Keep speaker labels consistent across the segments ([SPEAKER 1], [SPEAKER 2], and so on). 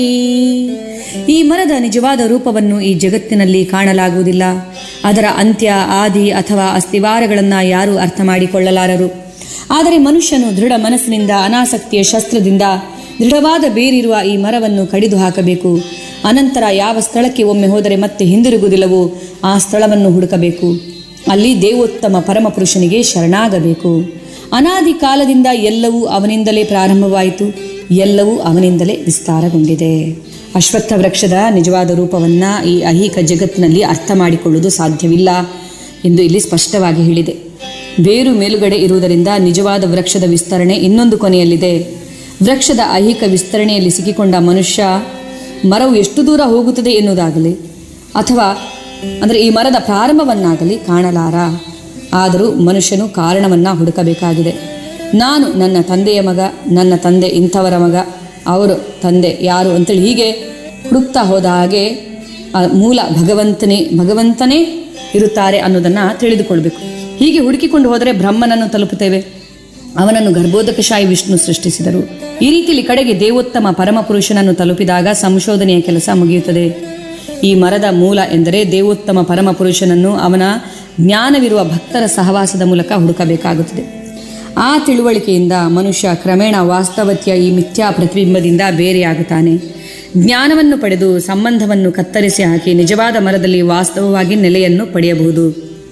[SPEAKER 1] ಈ ಮರದ ನಿಜವಾದ ರೂಪವನ್ನು ಈ ಜಗತ್ತಿನಲ್ಲಿ ಕಾಣಲಾಗುವುದಿಲ್ಲ ಅದರ ಅಂತ್ಯ ಆದಿ ಅಥವಾ ಅಸ್ಥಿವಾರಗಳನ್ನು ಯಾರೂ ಅರ್ಥ ಮಾಡಿಕೊಳ್ಳಲಾರರು ಆದರೆ ಮನುಷ್ಯನು ದೃಢ ಮನಸ್ಸಿನಿಂದ ಅನಾಸಕ್ತಿಯ ಶಸ್ತ್ರದಿಂದ ದೃಢವಾದ ಬೇರಿರುವ ಈ ಮರವನ್ನು ಕಡಿದು ಹಾಕಬೇಕು ಅನಂತರ ಯಾವ ಸ್ಥಳಕ್ಕೆ ಒಮ್ಮೆ ಹೋದರೆ ಮತ್ತೆ ಹಿಂದಿರುಗುವುದಿಲ್ಲವೋ ಆ ಸ್ಥಳವನ್ನು ಹುಡುಕಬೇಕು ಅಲ್ಲಿ ದೇವೋತ್ತಮ ಪರಮಪುರುಷನಿಗೆ ಶರಣಾಗಬೇಕು ಅನಾದಿ ಕಾಲದಿಂದ ಎಲ್ಲವೂ ಅವನಿಂದಲೇ ಪ್ರಾರಂಭವಾಯಿತು ಎಲ್ಲವೂ ಅವನಿಂದಲೇ ವಿಸ್ತಾರಗೊಂಡಿದೆ ಅಶ್ವತ್ಥ ವೃಕ್ಷದ ನಿಜವಾದ ರೂಪವನ್ನು ಈ ಐಹಿಕ ಜಗತ್ತಿನಲ್ಲಿ ಅರ್ಥ ಮಾಡಿಕೊಳ್ಳುವುದು ಸಾಧ್ಯವಿಲ್ಲ ಎಂದು ಇಲ್ಲಿ ಸ್ಪಷ್ಟವಾಗಿ ಹೇಳಿದೆ ಬೇರು ಮೇಲುಗಡೆ ಇರುವುದರಿಂದ ನಿಜವಾದ ವೃಕ್ಷದ ವಿಸ್ತರಣೆ ಇನ್ನೊಂದು ಕೊನೆಯಲ್ಲಿದೆ ವೃಕ್ಷದ ಐಹಿಕ ವಿಸ್ತರಣೆಯಲ್ಲಿ ಸಿಕ್ಕಿಕೊಂಡ ಮನುಷ್ಯ ಮರವು ಎಷ್ಟು ದೂರ ಹೋಗುತ್ತದೆ ಎನ್ನುವುದಾಗಲಿ ಅಥವಾ ಅಂದರೆ ಈ ಮರದ ಪ್ರಾರಂಭವನ್ನಾಗಲಿ ಕಾಣಲಾರ ಆದರೂ ಮನುಷ್ಯನು ಕಾರಣವನ್ನು ಹುಡುಕಬೇಕಾಗಿದೆ ನಾನು ನನ್ನ ತಂದೆಯ ಮಗ ನನ್ನ ತಂದೆ ಇಂಥವರ ಮಗ ಅವರು ತಂದೆ ಯಾರು ಅಂತೇಳಿ ಹೀಗೆ ಹುಡುಕ್ತಾ ಹೋದ ಹಾಗೆ ಆ ಮೂಲ ಭಗವಂತನೇ ಭಗವಂತನೇ ಇರುತ್ತಾರೆ ಅನ್ನೋದನ್ನು ತಿಳಿದುಕೊಳ್ಬೇಕು ಹೀಗೆ ಹುಡುಕಿಕೊಂಡು ಹೋದರೆ ಬ್ರಹ್ಮನನ್ನು ತಲುಪುತ್ತೇವೆ ಅವನನ್ನು ಗರ್ಭೋದಕಶಾಹಿ ವಿಷ್ಣು ಸೃಷ್ಟಿಸಿದರು ಈ ರೀತಿಯಲ್ಲಿ ಕಡೆಗೆ ದೇವೋತ್ತಮ ಪರಮಪುರುಷನನ್ನು ತಲುಪಿದಾಗ ಸಂಶೋಧನೆಯ ಕೆಲಸ ಮುಗಿಯುತ್ತದೆ ಈ ಮರದ ಮೂಲ ಎಂದರೆ ದೇವೋತ್ತಮ ಪರಮಪುರುಷನನ್ನು ಅವನ ಜ್ಞಾನವಿರುವ ಭಕ್ತರ ಸಹವಾಸದ ಮೂಲಕ ಹುಡುಕಬೇಕಾಗುತ್ತದೆ ಆ ತಿಳುವಳಿಕೆಯಿಂದ ಮನುಷ್ಯ ಕ್ರಮೇಣ ವಾಸ್ತವತೆಯ ಈ ಮಿಥ್ಯಾ ಪ್ರತಿಬಿಂಬದಿಂದ ಬೇರೆಯಾಗುತ್ತಾನೆ ಜ್ಞಾನವನ್ನು ಪಡೆದು ಸಂಬಂಧವನ್ನು ಕತ್ತರಿಸಿ ಹಾಕಿ ನಿಜವಾದ ಮರದಲ್ಲಿ ವಾಸ್ತವವಾಗಿ ನೆಲೆಯನ್ನು ಪಡೆಯಬಹುದು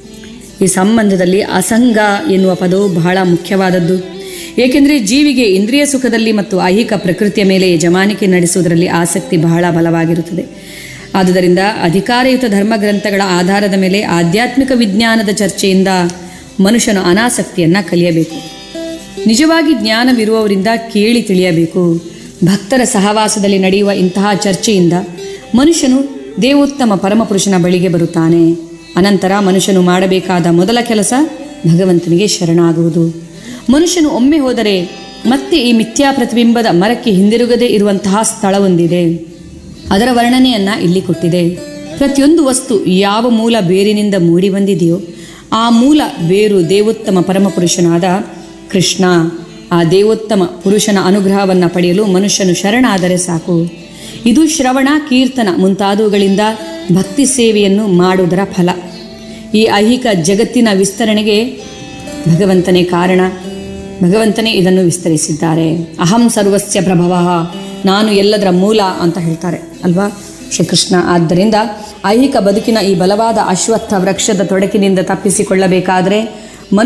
[SPEAKER 1] ಈ ಸಂಬಂಧದಲ್ಲಿ ಅಸಂಗ ಎನ್ನುವ ಪದವು ಬಹಳ ಮುಖ್ಯವಾದದ್ದು ಏಕೆಂದರೆ ಜೀವಿಗೆ ಇಂದ್ರಿಯ ಸುಖದಲ್ಲಿ ಮತ್ತು ಐಹಿಕ ಪ್ರಕೃತಿಯ ಮೇಲೆ ಯಜಮಾನಿಕೆ ನಡೆಸುವುದರಲ್ಲಿ ಆಸಕ್ತಿ ಬಹಳ ಬಲವಾಗಿರುತ್ತದೆ ಆದುದರಿಂದ ಅಧಿಕಾರಯುತ ಧರ್ಮಗ್ರಂಥಗಳ ಆಧಾರದ ಮೇಲೆ ಆಧ್ಯಾತ್ಮಿಕ ವಿಜ್ಞಾನದ ಚರ್ಚೆಯಿಂದ ಮನುಷ್ಯನು ಅನಾಸಕ್ತಿಯನ್ನು ಕಲಿಯಬೇಕು ನಿಜವಾಗಿ ಜ್ಞಾನವಿರುವವರಿಂದ ಕೇಳಿ ತಿಳಿಯಬೇಕು ಭಕ್ತರ ಸಹವಾಸದಲ್ಲಿ ನಡೆಯುವ ಇಂತಹ ಚರ್ಚೆಯಿಂದ ಮನುಷ್ಯನು ದೇವೋತ್ತಮ ಪರಮಪುರುಷನ ಬಳಿಗೆ ಬರುತ್ತಾನೆ ಅನಂತರ ಮನುಷ್ಯನು ಮಾಡಬೇಕಾದ ಮೊದಲ ಕೆಲಸ ಭಗವಂತನಿಗೆ ಶರಣಾಗುವುದು ಮನುಷ್ಯನು ಒಮ್ಮೆ ಹೋದರೆ ಮತ್ತೆ ಈ ಮಿಥ್ಯಾ ಪ್ರತಿಬಿಂಬದ ಮರಕ್ಕೆ ಹಿಂದಿರುಗದೇ ಇರುವಂತಹ ಸ್ಥಳವೊಂದಿದೆ ಅದರ ವರ್ಣನೆಯನ್ನ ಇಲ್ಲಿ ಕೊಟ್ಟಿದೆ ಪ್ರತಿಯೊಂದು ವಸ್ತು ಯಾವ ಮೂಲ ಬೇರಿನಿಂದ ಮೂಡಿ ಬಂದಿದೆಯೋ ಆ ಮೂಲ ಬೇರು ದೇವೋತ್ತಮ ಪರಮಪುರುಷನಾದ ಕೃಷ್ಣ ಆ ದೇವೋತ್ತಮ ಪುರುಷನ ಅನುಗ್ರಹವನ್ನು ಪಡೆಯಲು ಮನುಷ್ಯನು ಶರಣಾದರೆ ಸಾಕು ಇದು ಶ್ರವಣ ಕೀರ್ತನ ಮುಂತಾದವುಗಳಿಂದ ಭಕ್ತಿ ಸೇವೆಯನ್ನು ಮಾಡುವುದರ ಫಲ ಈ ಐಹಿಕ ಜಗತ್ತಿನ ವಿಸ್ತರಣೆಗೆ ಭಗವಂತನೇ ಕಾರಣ ಭಗವಂತನೇ ಇದನ್ನು ವಿಸ್ತರಿಸಿದ್ದಾರೆ ಅಹಂ ಸರ್ವಸ್ಯ ಪ್ರಭವ ನಾನು ಎಲ್ಲದರ ಮೂಲ ಅಂತ ಹೇಳ್ತಾರೆ ಅಲ್ವಾ ಶ್ರೀಕೃಷ್ಣ ಆದ್ದರಿಂದ ಐಹಿಕ ಬದುಕಿನ ಈ ಬಲವಾದ ಅಶ್ವತ್ಥ ವೃಕ್ಷದ ತೊಡಕಿನಿಂದ ತಪ್ಪಿಸಿಕೊಳ್ಳಬೇಕಾದರೆ